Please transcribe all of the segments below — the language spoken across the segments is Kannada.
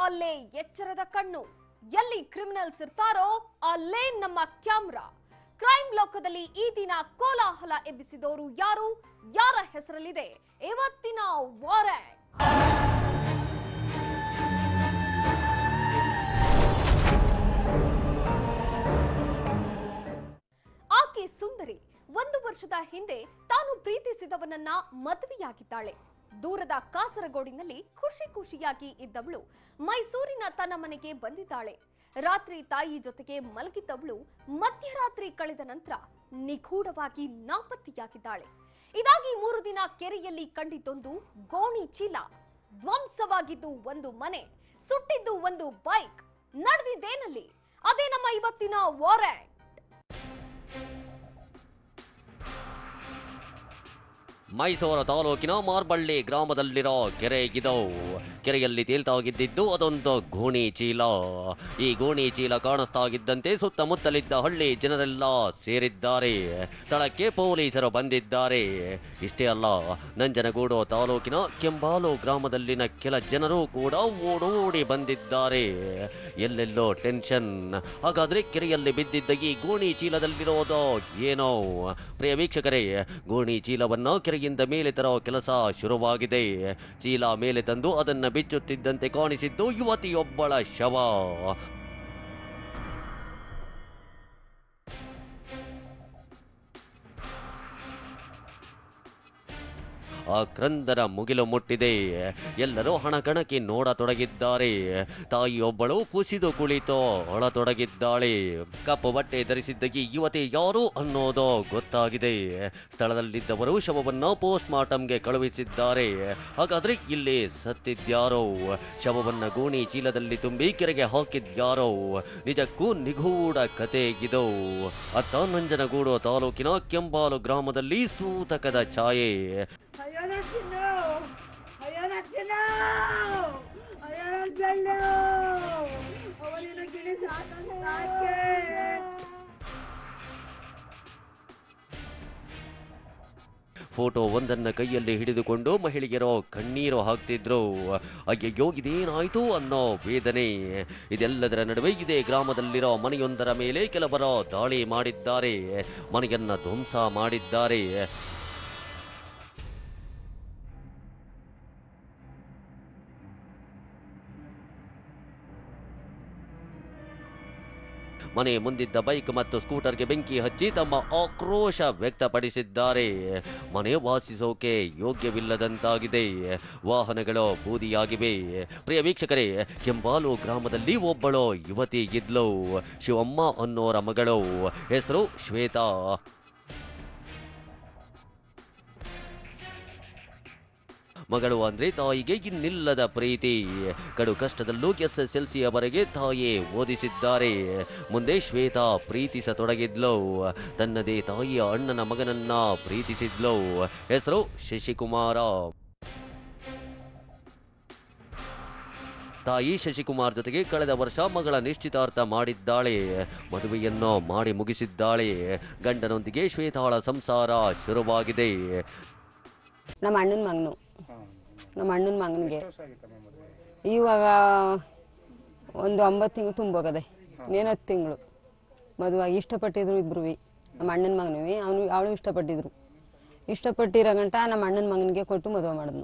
ಅಲ್ಲೇ ಎಚ್ಚರದ ಕಣ್ಣು ಎಲ್ಲಿ ಕ್ರಿಮಿನಲ್ಸ್ ಇರ್ತಾರೋ ಅಲ್ಲೇ ನಮ್ಮ ಕ್ಯಾಮ್ರಾ ಕ್ರೈಮ್ ಲೋಕದಲ್ಲಿ ಈ ದಿನ ಕೋಲಾಹಲ ಎಬ್ಬಿಸಿದವರು ಯಾರು ಯಾರ ಹೆಸರಲ್ಲಿದೆ ಇವತ್ತಿನ ವಾರೆಂಟ್ ಆಕೆ ಸುಂದರಿ ಒಂದು ವರ್ಷದ ಹಿಂದೆ ತಾನು ಪ್ರೀತಿಸಿದವನನ್ನ ಮದುವೆಯಾಗಿದ್ದಾಳೆ ದೂರದ ಕಾಸರಗೋಡಿನಲ್ಲಿ ಖುಷಿ ಖುಷಿಯಾಗಿ ಇದ್ದವಳು ಮೈಸೂರಿನ ತನ್ನ ಮನೆಗೆ ಬಂದಿದ್ದಾಳೆ ರಾತ್ರಿ ತಾಯಿ ಜೊತೆಗೆ ಮಲಗಿದ್ದವಳು ಮಧ್ಯರಾತ್ರಿ ಕಳೆದ ನಂತರ ನಿಗೂಢವಾಗಿ ನಾಪತ್ತೆಯಾಗಿದ್ದಾಳೆ ಇದಾಗಿ ಮೂರು ದಿನ ಕೆರೆಯಲ್ಲಿ ಕಂಡಿದ್ದೊಂದು ಗೋಣಿ ಚೀಲ ಧ್ವಂಸವಾಗಿದ್ದು ಒಂದು ಮನೆ ಸುಟ್ಟಿದ್ದು ಒಂದು ಬೈಕ್ ನಡೆದಿದ್ದೇನಲ್ಲಿ ಅದೇ ನಮ್ಮ ಇವತ್ತಿನ ವಾರೆಂಟ್ ಮೈಸೂರು ತಾಲೂಕಿನ ಮಾರ್ಬಳ್ಳಿ ಗ್ರಾಮದಲ್ಲಿರೋ ಕೆರೆ ಇದು ಕೆರೆಯಲ್ಲಿ ತೇಲ್ತಾಗಿದ್ದಿದ್ದು ಅದೊಂದು ಗೋಣಿ ಚೀಲ ಈ ಗೋಣಿ ಚೀಲ ಕಾಣಿಸ್ತಾಗಿದ್ದಂತೆ ಸುತ್ತಮುತ್ತಲಿದ್ದ ಹಳ್ಳಿ ಜನರೆಲ್ಲ ಸೇರಿದ್ದಾರೆ ಸ್ಥಳಕ್ಕೆ ಪೊಲೀಸರು ಬಂದಿದ್ದಾರೆ ಇಷ್ಟೇ ಅಲ್ಲ ನಂಜನಗೂಡು ತಾಲೂಕಿನ ಕೆಂಬಾಲು ಗ್ರಾಮದಲ್ಲಿನ ಕೆಲ ಜನರು ಕೂಡ ಓಡೋಡಿ ಬಂದಿದ್ದಾರೆ ಎಲ್ಲೆಲ್ಲೋ ಟೆನ್ಷನ್ ಹಾಗಾದ್ರೆ ಕೆರೆಯಲ್ಲಿ ಬಿದ್ದಿದ್ದ ಈ ಗೋಣಿ ಚೀಲದಲ್ಲಿರೋದು ಏನೋ ಪ್ರಿಯ ವೀಕ್ಷಕರೇ ಗೋಣಿ ಚೀಲವನ್ನು ಕೆರೆಯಿಂದ ಮೇಲೆ ತರೋ ಕೆಲಸ ಶುರುವಾಗಿದೆ ಚೀಲ ಮೇಲೆ ತಂದು ಅದನ್ನ ಬಿಚ್ಚುತ್ತಿದ್ದಂತೆ ಕಾಣಿಸಿದ್ದು ಯುವತಿಯೊಬ್ಬಳ ಶವ ಆ ಕ್ರಂದನ ಮುಗಿಲು ಮುಟ್ಟಿದೆ ಎಲ್ಲರೂ ಹಣಕಣಕ್ಕೆ ನೋಡತೊಡಗಿದ್ದಾರೆ ತಾಯಿಯೊಬ್ಬಳು ಕುಸಿದು ಕುಳಿತು ಅಳತೊಡಗಿದ್ದಾಳೆ ಕಪ್ಪು ಬಟ್ಟೆ ಧರಿಸಿದ್ದ ಈ ಯುವತಿ ಯಾರು ಅನ್ನೋದು ಗೊತ್ತಾಗಿದೆ ಸ್ಥಳದಲ್ಲಿದ್ದವರು ಶವವನ್ನು ಪೋಸ್ಟ್ ಮಾರ್ಟಂಗೆ ಕಳುಹಿಸಿದ್ದಾರೆ ಹಾಗಾದ್ರೆ ಇಲ್ಲಿ ಸತ್ತಿದ್ಯಾರೋ ಶವವನ್ನ ಗೋಣಿ ಚೀಲದಲ್ಲಿ ತುಂಬಿ ಕೆರೆಗೆ ಹಾಕಿದ್ಯಾರೋ ನಿಜಕ್ಕೂ ನಿಗೂಢ ಕತೆ ಇದು ಅತ್ತ ನಂಜನಗೂಡು ತಾಲೂಕಿನ ಕೆಂಬಾಲು ಗ್ರಾಮದಲ್ಲಿ ಸೂತಕದ ಛಾಯೆ ಅಯ್ಯೋ ನನ್ನ ಚಿನ್ನು ಅಯ್ಯೋ ನನ್ನ ಚಿನ್ನು ಅಯ್ಯೋ ನನ್ನ ಬೆಳ್ಳು ಅವನಿನ ಗಿಣಿ ಸಾಕೆ ಫೋಟೋ ಒಂದನ್ನ ಕೈಯಲ್ಲಿ ಹಿಡಿದುಕೊಂಡು ಮಹಿಳೆಯರು ಕಣ್ಣೀರು ಹಾಕ್ತಿದ್ರು ಅಯ್ಯಯ್ಯೋ ಇದೇನಾಯ್ತು ಅನ್ನೋ ವೇದನೆ ಇದೆಲ್ಲದರ ನಡುವೆ ಇದೇ ಗ್ರಾಮದಲ್ಲಿರೋ ಮನೆಯೊಂದರ ಮೇಲೆ ಕೆಲವರು ದಾಳಿ ಮಾಡಿದ್ದಾರೆ ಮನೆಯನ್ನ ಧ್ವಂಸ ಮಾಡಿದ್ದಾರೆ ಮನೆ ಮುಂದಿದ್ದ ಬೈಕ್ ಮತ್ತು ಸ್ಕೂಟರ್ಗೆ ಬೆಂಕಿ ಹಚ್ಚಿ ತಮ್ಮ ಆಕ್ರೋಶ ವ್ಯಕ್ತಪಡಿಸಿದ್ದಾರೆ ಮನೆ ವಾಸಿಸೋಕೆ ಯೋಗ್ಯವಿಲ್ಲದಂತಾಗಿದೆ ವಾಹನಗಳು ಬೂದಿಯಾಗಿವೆ ಪ್ರಿಯ ವೀಕ್ಷಕರೇ ಕೆಂಬಾಲು ಗ್ರಾಮದಲ್ಲಿ ಒಬ್ಬಳು ಯುವತಿ ಇದ್ಲು ಶಿವಮ್ಮ ಅನ್ನೋರ ಮಗಳು ಹೆಸರು ಶ್ವೇತಾ ಮಗಳು ಅಂದ್ರೆ ತಾಯಿಗೆ ಇನ್ನಿಲ್ಲದ ಪ್ರೀತಿ ಕಡು ಕಷ್ಟದಲ್ಲೂ ಎಸ್ ಎಸ್ ಎಲ್ ಸಿಯವರೆಗೆ ತಾಯಿ ಓದಿಸಿದ್ದಾರೆ ಮುಂದೆ ಶ್ವೇತಾ ಪ್ರೀತಿಸತೊಡಗಿದ್ಲು ತನ್ನದೇ ತಾಯಿಯ ಅಣ್ಣನ ಮಗನನ್ನ ಪ್ರೀತಿಸಿದ್ಲು ಹೆಸರು ಶಶಿಕುಮಾರ ತಾಯಿ ಶಶಿಕುಮಾರ್ ಜೊತೆಗೆ ಕಳೆದ ವರ್ಷ ಮಗಳ ನಿಶ್ಚಿತಾರ್ಥ ಮಾಡಿದ್ದಾಳೆ ಮದುವೆಯನ್ನು ಮಾಡಿ ಮುಗಿಸಿದ್ದಾಳೆ ಗಂಡನೊಂದಿಗೆ ಶ್ವೇತಾಳ ಸಂಸಾರ ಶುರುವಾಗಿದೆ ನಮ್ಮ ಅಣ್ಣನ ಮಗನು ನಮ್ಮ ಅಣ್ಣನ ಮಗನಿಗೆ ಇವಾಗ ಒಂದು ಒಂಬತ್ತು ತಿಂಗಳು ತುಂಬೋಗದೆ ಇನ್ನೇನು ಹತ್ತು ತಿಂಗಳು ಮದುವಾಗಿ ಇಷ್ಟಪಟ್ಟಿದ್ರು ಇಬ್ರು ನಮ್ಮ ಅಣ್ಣನ ಮಗನೂ ಅವನು ಅವಳು ಇಷ್ಟಪಟ್ಟಿದ್ರು ಇಷ್ಟಪಟ್ಟಿರೋ ಗಂಟ ನಮ್ಮ ಅಣ್ಣನ ಮಗನಿಗೆ ಕೊಟ್ಟು ಮದುವೆ ಮಾಡಿದ್ನು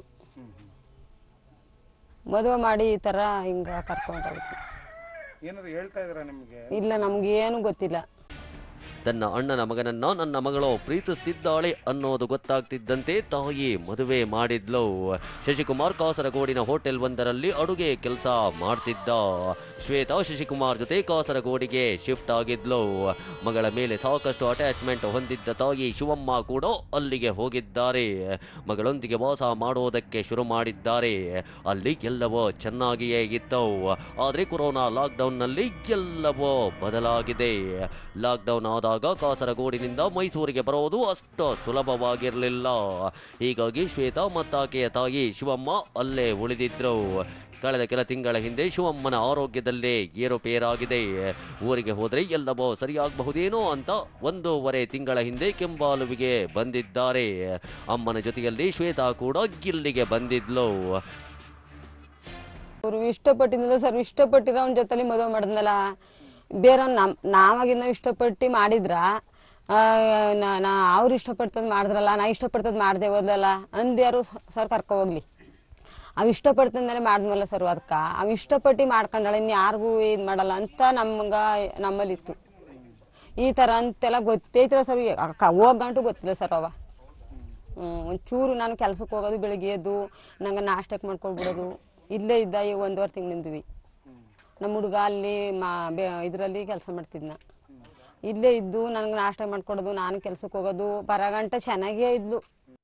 ಮದುವೆ ಮಾಡಿ ಈ ಥರ ಹಿಂಗೆ ಕರ್ಕೊಂಡೋಗ್ತು ಏನಾದ್ರು ಹೇಳ್ತಾ ಇದಾರ ನಿಮ್ಗೆ ಇಲ್ಲ ನಮ್ಗೇನು ಗೊತ್ತಿಲ್ಲ ತನ್ನ ಅಣ್ಣನ ಮಗನನ್ನ ನನ್ನ ಮಗಳು ಪ್ರೀತಿಸ್ತಿದ್ದಾಳೆ ಅನ್ನೋದು ಗೊತ್ತಾಗ್ತಿದ್ದಂತೆ ತಾಯಿ ಮದುವೆ ಮಾಡಿದ್ಲು ಶಶಿಕುಮಾರ್ ಕಾಸರಗೋಡಿನ ಹೋಟೆಲ್ ಒಂದರಲ್ಲಿ ಅಡುಗೆ ಕೆಲಸ ಮಾಡ್ತಿದ್ದ ಶ್ವೇತಾ ಶಶಿಕುಮಾರ್ ಜೊತೆ ಕಾಸರಗೋಡಿಗೆ ಶಿಫ್ಟ್ ಆಗಿದ್ಲು ಮಗಳ ಮೇಲೆ ಸಾಕಷ್ಟು ಅಟ್ಯಾಚ್ಮೆಂಟ್ ಹೊಂದಿದ್ದ ತಾಯಿ ಶಿವಮ್ಮ ಕೂಡ ಅಲ್ಲಿಗೆ ಹೋಗಿದ್ದಾರೆ ಮಗಳೊಂದಿಗೆ ವಾಸ ಮಾಡೋದಕ್ಕೆ ಶುರು ಮಾಡಿದ್ದಾರೆ ಅಲ್ಲಿ ಎಲ್ಲವೋ ಚೆನ್ನಾಗಿಯೇ ಇತ್ತು ಆದರೆ ಕೊರೋನಾ ಲಾಕ್ಡೌನ್ನಲ್ಲಿ ಎಲ್ಲವೋ ಬದಲಾಗಿದೆ ಲಾಕ್ಡೌನ್ ಆದಾಗ ಕಾಸರಗೋಡಿನಿಂದ ಮೈಸೂರಿಗೆ ಬರೋದು ಅಷ್ಟು ಸುಲಭವಾಗಿರಲಿಲ್ಲ ಹೀಗಾಗಿ ಶ್ವೇತಾ ಮತ್ತಾಕೆಯ ತಾಯಿ ಶಿವಮ್ಮ ಅಲ್ಲೇ ಉಳಿದಿದ್ರು ಕಳೆದ ಕೆಲ ತಿಂಗಳ ಹಿಂದೆ ಶಿವಮ್ಮನ ಆರೋಗ್ಯದಲ್ಲೇ ಏರುಪೇರಾಗಿದೆ ಊರಿಗೆ ಹೋದರೆ ಎಲ್ಲವೋ ಸರಿಯಾಗಬಹುದೇನೋ ಅಂತ ಒಂದೂವರೆ ತಿಂಗಳ ಹಿಂದೆ ಕೆಂಬಾಲುವಿಗೆ ಬಂದಿದ್ದಾರೆ ಅಮ್ಮನ ಜೊತೆಯಲ್ಲಿ ಶ್ವೇತಾ ಕೂಡ ಗಿಲ್ಲಿಗೆ ಬಂದಿದ್ಲು ಅವ್ರು ಇಷ್ಟಪಟ್ಟಿದ್ನಲ್ಲ ಸರ್ ಇಷ್ಟಪಟ್ಟಿರೋ ಅವ್ನ ಜೊತೆಲಿ ಮದುವೆ ಮಾಡಿದ್ನಲ್ಲ ಬೇರೆ ನಮ್ ನಾವಾಗಿನ ನಾವು ಇಷ್ಟಪಟ್ಟು ಮಾಡಿದ್ರ ಆ, ನಾ- ನಾ ಅವ್ರು ಇಷ್ಟಪಡ್ತದ್ ಮಾಡಿದ್ರಲ್ಲ ನಾ ಇಷ್ಟಪಡ್ತದ್ ಮಾಡ್ದೆ ಹೋದ್ಲಲ್ಲ ಅಂದ್ಯಾರು ಸರ್ ಕರ್ಕೊ ಹೋಗ್ಲಿ ಅವ್ ಇಷ್ಟಪಡ್ತಂದಲೇ ಮಾಡಿದ್ನಲ್ಲ ಸರ್ ಅದಕ್ಕೆ ಅವ್ ಇಷ್ಟಪಟ್ಟು ಮಾಡ್ಕೊಂಡಾಳೆ ಇನ್ನು ಯಾರಿಗೂ ಇದು ಮಾಡಲ್ಲ ಅಂತ ನಮ್ಗೆ ನಮ್ಮಲ್ಲಿತ್ತು ಈ ಥರ ಅಂತೆಲ್ಲ ಗೊತ್ತೈತಲ್ಲ ಸರ್ ಅಕ್ಕ ಹೋಗಂಟು ಗೊತ್ತಿಲ್ಲ ಸರ್ ಅವ ಹ್ಞೂ ಒಂಚೂರು ನಾನು ಕೆಲ್ಸಕ್ಕೆ ಹೋಗೋದು ಬೆಳಿಗ್ಗೆ ಎದ್ದು ನಂಗೆ ನಾಷ್ಟಕ್ಕೆ ಮಾಡ್ಕೊಳ್ಬಿಡೋದು ಇಲ್ಲೇ ಇದ್ದ ಈಗ ಒಂದೂವರೆ ತಿಂಗಳಿಂದ್ವಿ ನಮ್ಮ ಹುಡುಗ ಅಲ್ಲಿ ಮಾ ಬೆ ಇದರಲ್ಲಿ ಕೆಲಸ ಮಾಡ್ತಿದ್ನ ಇಲ್ಲೇ ಇದ್ದು ನನಗೆ ನಾಷ್ಟ ಮಾಡ್ಕೊಡೋದು ನಾನು ಕೆಲ್ಸಕ್ಕೆ ಹೋಗೋದು ಬರಗಂಟ ಚೆನ್ನಾಗೇ ಇದ್ಲು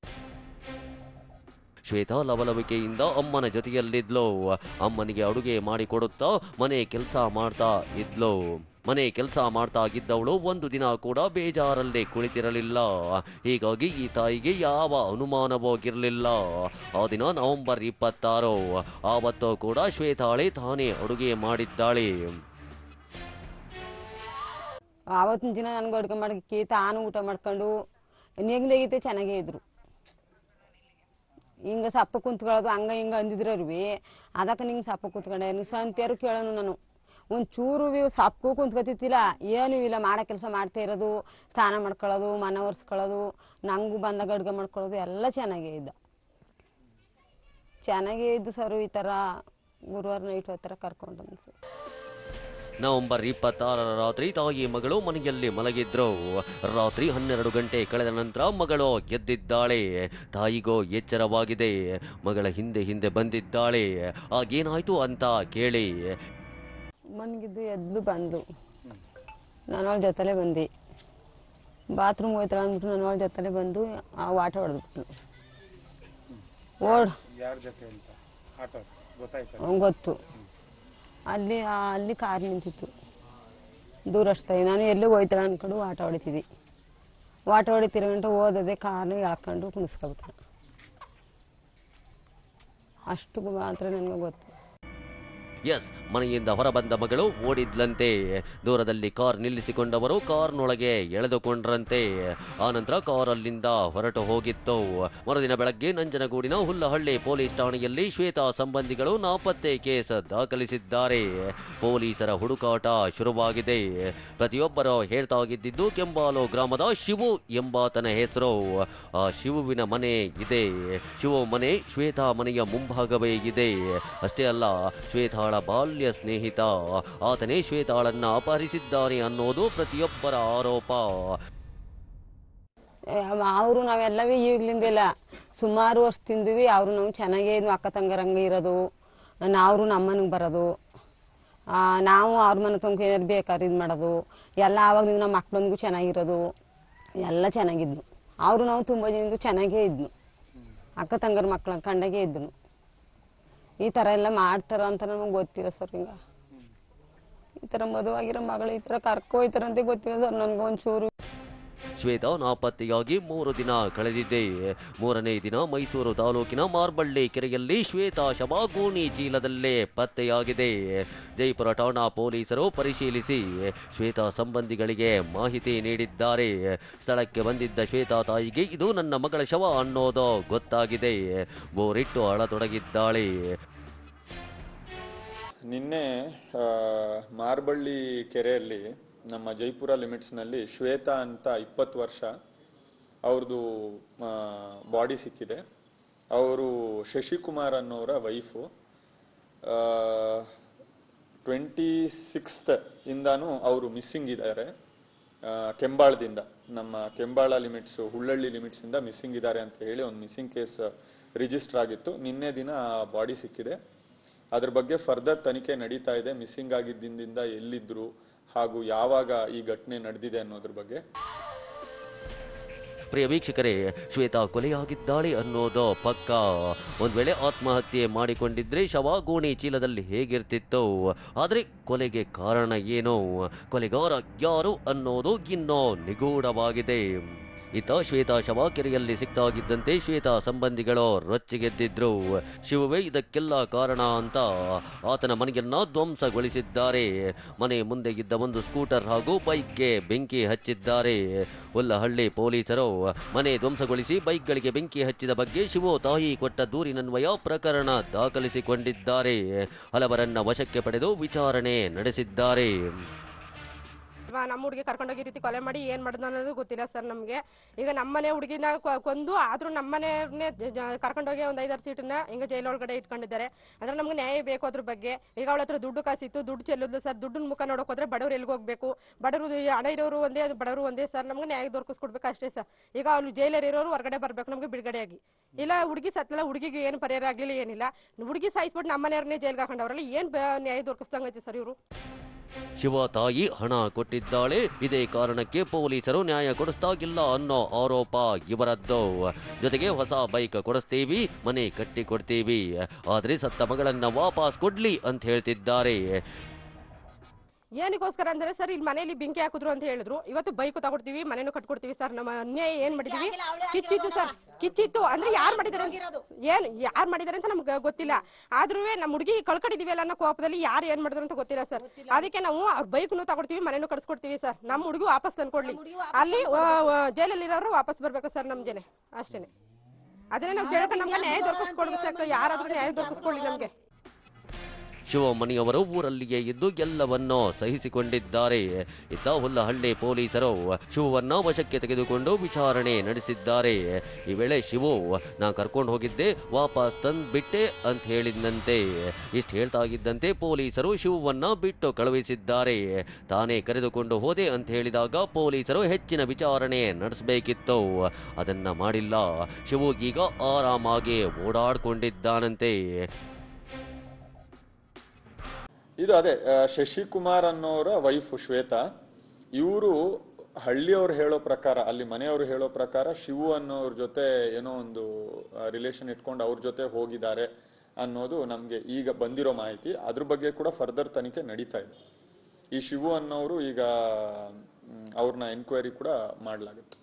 ಶ್ವೇತಾ ಲವಲವಿಕೆಯಿಂದ ಅಮ್ಮನ ಜೊತೆಯಲ್ಲಿದ್ಲು ಅಮ್ಮನಿಗೆ ಅಡುಗೆ ಮಾಡಿಕೊಡುತ್ತಾ ಮನೆ ಕೆಲಸ ಮಾಡ್ತಾ ಇದ್ಲು ಮನೆ ಕೆಲಸ ಮಾಡ್ತಾ ಇದ್ದವಳು ಒಂದು ದಿನ ಕೂಡ ಬೇಜಾರಲ್ಲೇ ಕುಳಿತಿರಲಿಲ್ಲ ಹೀಗಾಗಿ ಈ ತಾಯಿಗೆ ಯಾವ ಅನುಮಾನವಾಗಿರಲಿಲ್ಲ ಆ ದಿನ ನವೆಂಬರ್ ಇಪ್ಪತ್ತಾರು ಆವತ್ತು ಕೂಡ ಶ್ವೇತಾಳೆ ತಾನೇ ಅಡುಗೆ ಮಾಡಿದ್ದಾಳೆ ಆವತ್ತಿನ ದಿನ ನನಗೆ ಅಡುಗೆ ಮಾಡಕ್ಕೆ ತಾನು ಊಟ ಮಾಡ್ಕೊಂಡು ನೆಗ್ ನೆಗಿತೆ ಚೆನ್ನಾಗೇ ಇದ್ರು ಹಿಂಗೆ ಸಪ್ಪ ಕುಂತ್ಕೊಳ್ಳೋದು ಹಂಗ ಹಿಂಗೆ ಅಂದಿದ್ರವ್ರಿ ಅದಕ್ಕೆ ನಿಂಗೆ ಸಪ್ಪ ಕುಂತ್ಕೊಂಡೆ ನೀವು ಸಂತ್ಯಾರು ಕೇಳೋನು ನಾನು ಒಂದು ಚೂರು ಬಿ ಸಪ್ಪು ಕುಂತ್ಕೊತಿತ್ತಿಲ್ಲ ಏನೂ ಇಲ್ಲ ಮಾಡೋ ಕೆಲಸ ಮಾಡ್ತಾ ಇರೋದು ಸ್ನಾನ ಮಾಡ್ಕೊಳ್ಳೋದು ಮನೆ ಒರೆಸ್ಕೊಳ್ಳೋದು ನಂಗೂ ಬಂದಾಗ ಅಡುಗೆ ಮಾಡ್ಕೊಳ್ಳೋದು ಎಲ್ಲ ಚೆನ್ನಾಗೇ ಇದ್ದ ಚೆನ್ನಾಗೇ ಇದ್ದು ಸರ್ ಈ ಥರ ಗುರುವಾರ ನೈಟ್ ಆ ಥರ ಕರ್ಕೊಂಡು ಸರ್ ನವೆಂಬರ್ ಇಪ್ಪತ್ತಾರರ ರಾತ್ರಿ ತಾಯಿ ಮಗಳು ಮನೆಯಲ್ಲಿ ಮಲಗಿದ್ರು ರಾತ್ರಿ ಹನ್ನೆರಡು ಗಂಟೆ ಕಳೆದ ನಂತರ ಮಗಳು ಎದ್ದಿದ್ದಾಳೆ ತಾಯಿಗೋ ಎಚ್ಚರವಾಗಿದೆ ಮಗಳ ಹಿಂದೆ ಹಿಂದೆ ಬಂದಿದ್ದಾಳೆ ಆಗೇನಾಯ್ತು ಅಂತ ಕೇಳಿ ಮನ್ಗಿದ್ದು ಎದ್ದು ಬಂದು ನಾನು ಅವಳ ಜೊತೆಲೇ ಬಂದೆ ಬಾತ್ರೂಮ್ ಹೋಯ್ತಾಳ ಅಂದ್ಬಿಟ್ಟು ನಾನು ಅವಳ ಜೊತೆಲೇ ಬಂದು ಆ ಆಟ ಹೊಡೆದ್ಬಿಟ್ಲು ಓಡ್ ಯಾರ ಜೊತೆ ಅಂತ ಆಟೋ ಗೊತ್ತಾಯ್ತಾ ಅವ್ನ್ ಗೊತ್ತು ಅಲ್ಲಿ ಆ- ಅಲ್ಲಿ ಕಾರ್ ನಿಂತಿತ್ತು ದೂರಸ್ತಾಯಿ ನಾನು ಎಲ್ಲೇ ಹೋಯ್ತಾಳ ಅನ್ಕೊಂಡು ಆಟ ಹೊಡಿತಿದ್ವಿ ಆಟ ಹೊಡಿತಿರಗಂಟ ಓದದೆ ಕಾರ್ನ ಎಳ್ಕೊಂಡು ಕುಣಿಸ್ಕೊಬಿಟ್ಟ ಅಷ್ಟು ಮಾತ್ರ ನನಗೆ ಗೊತ್ತು ಎಸ್ ಮನೆಯಿಂದ ಹೊರಬಂದ ಮಗಳು ಓಡಿದ್ಲಂತೆ ದೂರದಲ್ಲಿ ಕಾರ್ ನಿಲ್ಲಿಸಿಕೊಂಡವರು ಕಾರ್ನೊಳಗೆ ಎಳೆದುಕೊಂಡ್ರಂತೆ ಆನಂತರ ಕಾರ್ ಅಲ್ಲಿಂದ ಹೊರಟು ಹೋಗಿತ್ತು ಮರುದಿನ ಬೆಳಗ್ಗೆ ನಂಜನಗೂಡಿನ ಹುಲ್ಲಹಳ್ಳಿ ಪೊಲೀಸ್ ಠಾಣೆಯಲ್ಲಿ ಶ್ವೇತಾ ಸಂಬಂಧಿಗಳು ನಾಪತ್ತೆ ಕೇಸ್ ದಾಖಲಿಸಿದ್ದಾರೆ ಪೊಲೀಸರ ಹುಡುಕಾಟ ಶುರುವಾಗಿದೆ ಪ್ರತಿಯೊಬ್ಬರು ಹೇಳ್ತಾ ಇದ್ದಿದ್ದು ಕೆಂಬಾಲು ಗ್ರಾಮದ ಶಿವು ಎಂಬಾತನ ಹೆಸರು ಆ ಶಿವುವಿನ ಮನೆ ಇದೆ ಶಿವು ಮನೆ ಶ್ವೇತಾ ಮನೆಯ ಮುಂಭಾಗವೇ ಇದೆ ಅಷ್ಟೇ ಅಲ್ಲ ಶ್ವೇತಾಳ ಬಾಲ್ಯ ಸ್ನೇಹಿತ ಆತನೇ ಶ್ವೇತಾಳನ್ನ ಅಪಹರಿಸಿದ್ದಾನೆ ಅನ್ನೋದು ಪ್ರತಿಯೊಬ್ಬರ ಆರೋಪ ಅವರು ನಾವೆಲ್ಲವೇ ಈಗ್ಲಿಂದಿಲ್ಲ ಸುಮಾರು ವರ್ಷ ತಿಂದ್ವಿ ಅವರು ನಾವು ಚೆನ್ನಾಗೇ ಇದ್ವು ಅಕ್ಕ ತಂಗರಂಗೆ ಇರೋದು ನಾವು ನಮ್ಮನೆಗೆ ಬರೋದು ಆ, ನಾವು ಅವ್ರ ಮನೆ ತನಕ ಏನಾರು ಬೇಕಾದ್ರೆ ಇದು ಮಾಡೋದು ಎಲ್ಲ ಆವಾಗಲಿಂದ ನಮ್ಮ ಮಕ್ಳೊಂದಿಗೂ ಚೆನ್ನಾಗಿರೋದು ಎಲ್ಲ ಚೆನ್ನಾಗಿದ್ನು ಅವರು ನಾವು ತುಂಬ ಜನದ್ದು ಚೆನ್ನಾಗೇ ಇದ್ನು ಅಕ್ಕ ತಂಗರ ಮಕ್ಳ ಕಂಡಾಗೆ ಇದ್ನು ಈ ಥರ ಎಲ್ಲ ಮಾಡ್ತಾರ ಅಂತ ನಮಗೆ ಗೊತ್ತಿಲ್ಲ ಸರ್ ಹಿಂಗ ಈ ಥರ ಮದುವಾಗಿರೋ ಮಗಳು ಈ ಥರ ಕರ್ಕೊ ಹೋಯ್ತಾರಂತೆ ಗೊತ್ತಿಲ್ಲ ಸರ್ ನನಗೆ ಒಂಚೂರು ಶ್ವೇತಾ ನಾಪತ್ತೆಯಾಗಿ ಮೂರು ದಿನ ಕಳೆದಿದೆ ಮೂರನೇ ದಿನ ಮೈಸೂರು ತಾಲೂಕಿನ ಮಾರ್ಬಳ್ಳಿ ಕೆರೆಯಲ್ಲಿ ಶ್ವೇತಾ ಶವ ಗೋಣಿ ಚೀಲದಲ್ಲೇ ಪತ್ತೆಯಾಗಿದೆ ಜೈಪುರ ಠಾಣಾ ಪೊಲೀಸರು ಪರಿಶೀಲಿಸಿ ಶ್ವೇತಾ ಸಂಬಂಧಿಗಳಿಗೆ ಮಾಹಿತಿ ನೀಡಿದ್ದಾರೆ ಸ್ಥಳಕ್ಕೆ ಬಂದಿದ್ದ ಶ್ವೇತಾ ತಾಯಿಗೆ ಇದು ನನ್ನ ಮಗಳ ಶವ ಅನ್ನೋದು ಗೊತ್ತಾಗಿದೆ ಬೋರಿಟ್ಟು ಅಳತೊಡಗಿದ್ದಾಳೆ ನಿನ್ನೆ ಆ, ಮಾರ್ಬಳ್ಳಿ ಕೆರೆಯಲ್ಲಿ ನಮ್ಮ ಜೈಪುರ ಲಿಮಿಟ್ಸ್ನಲ್ಲಿ ಶ್ವೇತಾ ಅಂತ ಇಪ್ಪತ್ತು ವರ್ಷ ಅವ್ರದ್ದು ಬಾಡಿ ಸಿಕ್ಕಿದೆ ಅವರು ಶಶಿಕುಮಾರ್ ಅನ್ನೋರ ವೈಫು ಟ್ವೆಂಟಿ ಸಿಕ್ಸ್ತ್ ಇಂದಾನು ಅವರು ಮಿಸ್ಸಿಂಗ್ ಇದ್ದಾರೆ ಆ, ಕೆಂಬಾಳದಿಂದ ನಮ್ಮ ಕೆಂಬಾಳ ಲಿಮಿಟ್ಸು ಹುಳ್ಳಳ್ಳಿ ಲಿಮಿಟ್ಸಿಂದ ಮಿಸ್ಸಿಂಗ್ ಇದ್ದಾರೆ ಅಂತ ಹೇಳಿ ಒಂದು ಮಿಸ್ಸಿಂಗ್ ಕೇಸ್ ರಿಜಿಸ್ಟರ್ ಆಗಿತ್ತು ನಿನ್ನೆ ದಿನ ಆ ಬಾಡಿ ಸಿಕ್ಕಿದೆ ಅದ್ರ ಬಗ್ಗೆ ಫರ್ದರ್ ತನಿಖೆ ನಡೀತಾ ಇದೆ ಮಿಸ್ಸಿಂಗ್ ಆಗಿದ್ದರಿಂದ ಎಲ್ಲಿದ್ರು ಹಾಗೂ ಯಾವಾಗ ಈ ಘಟನೆ ನಡೆದಿದೆ ಅನ್ನೋದ್ರ ಬಗ್ಗೆ ಪ್ರಿಯ ವೀಕ್ಷಕರೇ ಶ್ವೇತಾ ಕೊಲೆಯಾಗಿದ್ದಾಳೆ ಅನ್ನೋದು ಪಕ್ಕ ಒಂದ್ ವೇಳೆ ಆತ್ಮಹತ್ಯೆ ಮಾಡಿಕೊಂಡಿದ್ರೆ ಶವ ಗೋಣಿ ಚೀಲದಲ್ಲಿ ಹೇಗಿರ್ತಿತ್ತು ಆದ್ರೆ ಕೊಲೆಗೆ ಕಾರಣ ಏನು ಕೊಲೆಗಾರ ಯಾರು ಅನ್ನೋದು ಇನ್ನೂ ನಿಗೂಢವಾಗಿದೆ ಇತ್ತ ಶ್ವೇತಾ ಶವ ಕೆರೆಯಲ್ಲಿ ಸಿಕ್ತಾಗಿದ್ದಂತೆ ಶ್ವೇತಾ ಸಂಬಂಧಿಗಳು ರೊಚ್ಚಿಗೆದ್ದಿದ್ರು ಶಿವವೇ ಇದಕ್ಕೆಲ್ಲ ಕಾರಣ ಅಂತ ಆತನ ಮನೆಯನ್ನ ಧ್ವಂಸಗೊಳಿಸಿದ್ದಾರೆ ಮನೆ ಮುಂದೆ ಇದ್ದ ಒಂದು ಸ್ಕೂಟರ್ ಹಾಗೂ ಬೈಕ್ಗೆ ಬೆಂಕಿ ಹಚ್ಚಿದ್ದಾರೆ ಹುಲ್ಲಹಳ್ಳಿ ಪೊಲೀಸರು ಮನೆ ಧ್ವಂಸಗೊಳಿಸಿ ಬೈಕ್ಗಳಿಗೆ ಬೆಂಕಿ ಹಚ್ಚಿದ ಬಗ್ಗೆ ಶಿವು ತಾಯಿ ಕೊಟ್ಟ ದೂರಿನನ್ವಯ ಪ್ರಕರಣ ದಾಖಲಿಸಿಕೊಂಡಿದ್ದಾರೆ ಹಲವರನ್ನ ವಶಕ್ಕೆ ಪಡೆದು ವಿಚಾರಣೆ ನಡೆಸಿದ್ದಾರೆ ಅಲ್ವಾ ನಮ್ಮ ಹುಡುಗಿ ಕರ್ಕೊಂಡೋಗಿ ಈ ರೀತಿ ಕೊಲೆ ಮಾಡಿ ಏನು ಮಾಡಿದ ಅನ್ನೋದು ಗೊತ್ತಿಲ್ಲ ಸರ್ ನಮಗೆ ಈಗ ನಮ್ಮನೆ ಹುಡುಗಿನ ಕೊಂದು ಆದರೂ ನಮ್ಮನೆಯವ್ರನ್ನೇ ಕರ್ಕೊಂಡೋಗಿ ಒಂದು ಐದಾರು ಸೀಟನ್ನ ಹಿಂಗೆ ಜೈಲೊಳಗಡೆ ಇಟ್ಕೊಂಡಿದ್ದಾರೆ ಅಂದ್ರೆ ನಮ್ಗೆ ನ್ಯಾಯ ಬೇಕು ಅದ್ರ ಬಗ್ಗೆ ಈಗ ಅವಳ ಹತ್ರ ದುಡ್ಡು ಕಾಸಿತ್ತು ದುಡ್ಡು ಚೆಲ್ಲೋದು ಸರ್ ದುಡ್ಡನ್ನ ಮುಖ ನೋಡೋಕೆ ಹೋದ್ರೆ ಬಡವ್ರು ಎಲ್ಲಿಗೆ ಹೋಗ್ಬೇಕು ಬಡವರು ಹಣ ಇರೋರು ಒಂದೇ ಬಡವರು ಒಂದೇ ಸರ್ ನಮ್ಗೆ ನ್ಯಾಯ ದೊರಕಿಸ್ಕೊಡ್ಬೇಕು ಅಷ್ಟೇ ಸರ್ ಈಗ ಅವ್ರು ಜೈಲಲ್ಲಿ ಇರೋರು ಹೊರಗಡೆ ಬರಬೇಕು ನಮಗೆ ಬಿಡುಗಡೆಯಾಗಿ ಇಲ್ಲ ಹುಡುಗಿ ಸತ್ತಲ್ಲ ಹುಡುಗಿಗೆ ಏನು ಪರಿಹಾರ ಆಗಲಿಲ್ಲ ಏನಿಲ್ಲ ಹುಡುಗಿ ಸಾಯಿಸ್ಬಿಟ್ಟು ನಮ್ಮನೆಯವ್ರನ್ನೇ ಜೈಲ್ಗೆ ಹಾಕೊಂಡವ್ರಲ್ಲ ಏನು ನ್ಯಾಯ ದೊರಕಿಸ್ದಂಗೈತೆ ಸರ್ ಇವರು ಶಿವ ತಾಯಿ ಹಣ ಕೊಟ್ಟಿದ್ದಾಳೆ ಇದೇ ಕಾರಣಕ್ಕೆ ಪೊಲೀಸರು ನ್ಯಾಯ ಕೊಡಿಸ್ತಾಗಿಲ್ಲ ಅನ್ನೋ ಆರೋಪ ಇವರದ್ದು ಜೊತೆಗೆ ಹೊಸ ಬೈಕ್ ಕೊಡಿಸ್ತೀವಿ ಮನೆ ಕಟ್ಟಿ ಕೊಡ್ತೀವಿ ಆದ್ರೆ ಸತ್ತ ಮಗಳನ್ನ ವಾಪಸ್ ಕೊಡ್ಲಿ ಅಂತ ಹೇಳ್ತಿದ್ದಾರೆ ಏನಕ್ಕೋಸ್ಕರ ಅಂದ್ರೆ ಸರ್ ಇಲ್ಲಿ ಮನೇಲಿ ಬೆಂಕಿ ಹಾಕಿದ್ರು ಅಂತ ಹೇಳಿದ್ರು ಇವತ್ತು ಬೈಕ್ ತಗೊಡ್ತೀವಿ ಮನೇನು ಕಟ್ಕೊಡ್ತೀವಿ ಸರ್ ನಮ್ಮ ಅನ್ಯಾಯ ಏನ್ ಮಾಡಿದೀವಿ ಕಿಚ್ಚಿತ್ತು ಸರ್ ಕಿಚ್ಚಿತ್ತು ಅಂದ್ರೆ ಯಾರು ಮಾಡಿದಾರೆ ಅಂತ- ಏನ್ ಯಾರು ಮಾಡಿದಾರೆ ಅಂತ ನಮ್ಗೆ ಗೊತ್ತಿಲ್ಲ ಆದ್ರೂ ನಮ್ಮ ಹುಡುಗಿ ಕಳ್ಕೊಂಡಿದೀವಿ ಅಲ್ಲ ಅನ್ನೋ ಕೋಪದಲ್ಲಿ ಯಾರು ಏನ್ ಮಾಡಿದ್ರು ಅಂತ ಗೊತ್ತಿಲ್ಲ ಸರ್ ಅದಕ್ಕೆ ನಾವು ಅವ್ರ ಬೈಕ್ನು ತಗೊಡ್ತೀವಿ ಮನೇನು ಕಟ್ಸ್ಕೊಡ್ತೀವಿ ಸರ್ ನಮ್ಮ ಹುಡುಗಿ ವಾಪಸ್ ತಂದ್ಕೊಡ್ಲಿ ಅಲ್ಲಿ ಜೈಲಲ್ಲಿ ಇರೋರು ವಾಪಸ್ ಬರ್ಬೇಕು ಸರ್ ನಮ್ ಜನ ಅಷ್ಟೇನೆ ಅದನ್ನೇ ನಾವು ಕೇಳ್ಕೊಂಡು ನಮ್ಗೆ ನ್ಯಾಯ ದೊರಕಿಸ್ಕೊಡ್ಬೇಕು ಯಾರಾದ್ರೂ ನ್ಯಾಯ ದೊರಕಿಸ್ಕೊಳ್ಳಿ ನಮ್ಗೆ ಶಿವಮಣಿಯವರು ಊರಲ್ಲಿಯೇ ಇದ್ದು ಎಲ್ಲವನ್ನೂ ಸಹಿಸಿಕೊಂಡಿದ್ದಾರೆ ಇತ್ತ ಹುಲ್ಲಹಳ್ಳಿ ಪೊಲೀಸರು ಶಿವವನ್ನ ವಶಕ್ಕೆ ತೆಗೆದುಕೊಂಡು ವಿಚಾರಣೆ ನಡೆಸಿದ್ದಾರೆ ಈ ವೇಳೆ ಶಿವು ನಾ ಕರ್ಕೊಂಡು ಹೋಗಿದ್ದೆ ವಾಪಸ್ ತಂದ್ಬಿಟ್ಟೆ ಅಂತ ಹೇಳಿದಂತೆ ಇಷ್ಟು ಹೇಳ್ತಾ ಇದ್ದಂತೆ ಪೊಲೀಸರು ಶಿವವನ್ನ ಬಿಟ್ಟು ಕಳುಹಿಸಿದ್ದಾರೆ ತಾನೇ ಕರೆದುಕೊಂಡು ಹೋದೆ ಅಂತ ಹೇಳಿದಾಗ ಪೊಲೀಸರು ಹೆಚ್ಚಿನ ವಿಚಾರಣೆ ನಡೆಸಬೇಕಿತ್ತು ಅದನ್ನ ಮಾಡಿಲ್ಲ ಶಿವು ಈಗ ಆರಾಮಾಗಿ ಓಡಾಡ್ಕೊಂಡಿದ್ದಾನಂತೆ ಇದು ಅದೇ ಆ, ಶಶಿಕುಮಾರ್ ಅನ್ನೋರ ವೈಫ್ ಶ್ವೇತಾ ಇವರು ಹಳ್ಳಿಯವ್ರು ಹೇಳೋ ಪ್ರಕಾರ ಅಲ್ಲಿ ಮನೆಯವರು ಹೇಳೋ ಪ್ರಕಾರ ಶಿವು ಅನ್ನೋರ ಜೊತೆ ಏನೋ ಒಂದು ರಿಲೇಷನ್ ಇಟ್ಕೊಂಡು ಅವ್ರ ಜೊತೆ ಹೋಗಿದ್ದಾರೆ ಅನ್ನೋದು ನಮಗೆ ಈಗ ಬಂದಿರೋ ಮಾಹಿತಿ ಅದ್ರ ಬಗ್ಗೆ ಕೂಡ ಫರ್ದರ್ ತನಿಖೆ ನಡೀತಾ ಇದೆ ಈ ಶಿವು ಅನ್ನೋರು ಈಗ ಮ್, ಅವ್ರನ್ನ ಎನ್ಕ್ವೈರಿ ಕೂಡ ಮಾಡಲಾಗುತ್ತೆ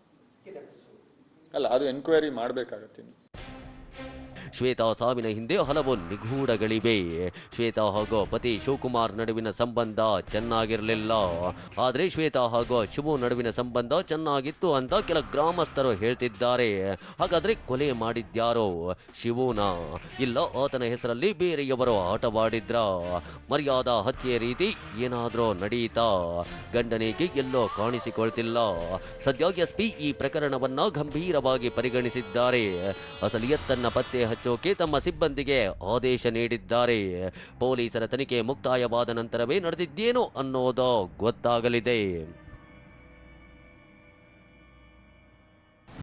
ಅಲ್ಲ ಅದು ಎನ್ಕ್ವೈರಿ ಮಾಡಬೇಕಾಗತ್ತೆ ಇನ್ನು ಶ್ವೇತಾ ಸಾವಿನ ಹಿಂದೆ ಹಲವು ನಿಗೂಢಗಳಿವೆ ಶ್ವೇತಾ ಹಾಗೂ ಪತಿ ಶಿವಕುಮಾರ್ ನಡುವಿನ ಸಂಬಂಧ ಚೆನ್ನಾಗಿರಲಿಲ್ಲ ಆದರೆ ಶ್ವೇತಾ ಹಾಗೂ ಶಿವು ನಡುವಿನ ಸಂಬಂಧ ಚೆನ್ನಾಗಿತ್ತು ಅಂತ ಕೆಲ ಗ್ರಾಮಸ್ಥರು ಹೇಳ್ತಿದ್ದಾರೆ ಹಾಗಾದ್ರೆ ಕೊಲೆ ಮಾಡಿದ್ಯಾರೋ ಶಿವುನ ಇಲ್ಲ ಆತನ ಹೆಸರಲ್ಲಿ ಬೇರೆಯವರು ಆಟವಾಡಿದ್ರ ಮರ್ಯಾದಾ ಹತ್ಯೆ ರೀತಿ ಏನಾದ್ರೂ ನಡೀತಾ ಗಂಡನಿಗೆ ಎಲ್ಲೋ ಕಾಣಿಸಿಕೊಳ್ತಿಲ್ಲ ಸದ್ಯ ಎಸ್ಪಿ ಈ ಪ್ರಕರಣವನ್ನ ಗಂಭೀರವಾಗಿ ಪರಿಗಣಿಸಿದ್ದಾರೆ ಅಸಲಿಯತ್ತನ್ನ ಪತ್ತೆ ಹಚ್ಚೋಕೆ ತಮ್ಮ ಸಿಬ್ಬಂದಿಗೆ ಆದೇಶ ನೀಡಿದ್ದಾರೆ ಪೊಲೀಸರ ತನಿಖೆ ಮುಕ್ತಾಯವಾದ ನಂತರವೇ ನಡೆದಿದ್ದೇನೋ ಅನ್ನೋದು ಗೊತ್ತಾಗಲಿದೆ